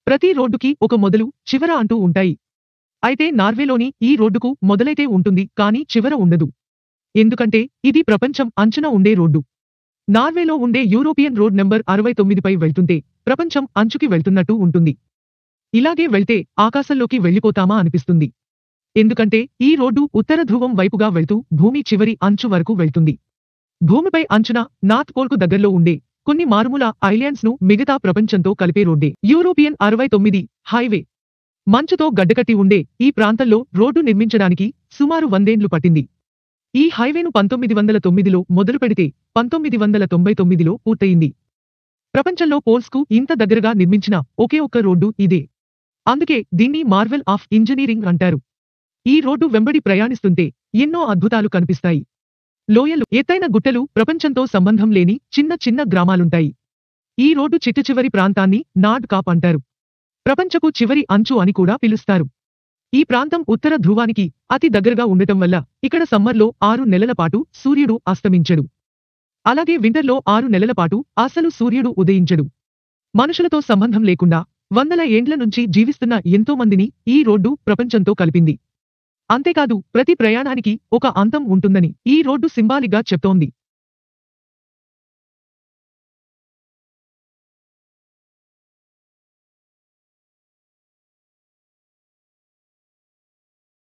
ప్రతి రోడ్డుకి ఒక మొదలు చివర అంటూ ఉంటాయి అయితే నార్వేలోని ఈ రోడ్డుకు మొదలైతే ఉంటుంది కానీ చివర ఉండదు ఎందుకంటే ఇది ప్రపంచం అంచున ఉండే రోడ్డు నార్వేలో ఉండే యూరోపియన్ రోడ్ నెంబర్ అరవై తొమ్మిదిపై వెళ్తుంటే ప్రపంచం అంచుకి వెళ్తున్నట్టు ఉంటుంది ఇలాగే వెళ్తే ఆకాశంలోకి వెళ్ళిపోతామా అనిపిస్తుంది ఎందుకంటే ఈ రోడ్డు ఉత్తర ధ్రువం వైపుగా వెళ్తూ భూమి చివరి అంచు వరకు వెళ్తుంది భూమిపై అంచున నార్త్ పోల్కు దగ్గరలో ఉండే కొన్ని మారుమూల ఐలాండ్స్ ను మిగతా ప్రపంచంతో కలిపే రోడ్డే యూరోపియన్ అరవై తొమ్మిది హైవే మంచుతో గడ్డకట్టి ఉండే ఈ ప్రాంతంలో రోడ్డు నిర్మించడానికి సుమారు వందేండ్లు పట్టింది ఈ హైవేను పంతొమ్మిది వందల తొమ్మిదిలో మొదలు పెడితే పంతొమ్మిది వందల తొంభై తొమ్మిదిలో పూర్తయింది ప్రపంచంలో పోల్స్కు ఇంత దగ్గరగా నిర్మించిన ఒకే ఒక్క రోడ్డు ఇదే అందుకే దీన్ని మార్వెల్ ఆఫ్ ఇంజనీరింగ్ అంటారు ఈ రోడ్డు వెంబడి ప్రయాణిస్తుంటే ఎన్నో అద్భుతాలు కనిపిస్తాయి లోయలు ఎత్తైన గుట్టలు ప్రపంచంతో సంబంధం లేని చిన్న చిన్న గ్రామాలుంటాయి ఈ రోడ్డు చిట్టచివరి ప్రాంతాన్ని నాడ్ కాప్ అంటారు ప్రపంచపు చివరి అంచు అని కూడా పిలుస్తారు ఈ ప్రాంతం ఉత్తర ధ్రువానికి అతి దగ్గరగా ఉండటం వల్ల ఇక్కడ సమ్మర్లో ఆరు నెలల పాటు సూర్యుడు అస్తమించడు అలాగే వింటర్లో ఆరు నెలల పాటు అసలు సూర్యుడు ఉదయించడు మనుషులతో సంబంధం లేకుండా వందల ఏండ్ల నుంచి జీవిస్తున్న ఎంతో మందిని ఈ రోడ్డు ప్రపంచంతో కలిపింది అంతేకాదు ప్రతి ప్రయాణానికి ఒక అంతం ఉంటుందని ఈ రోడ్డు సింబాలిక్గా చెప్తోంది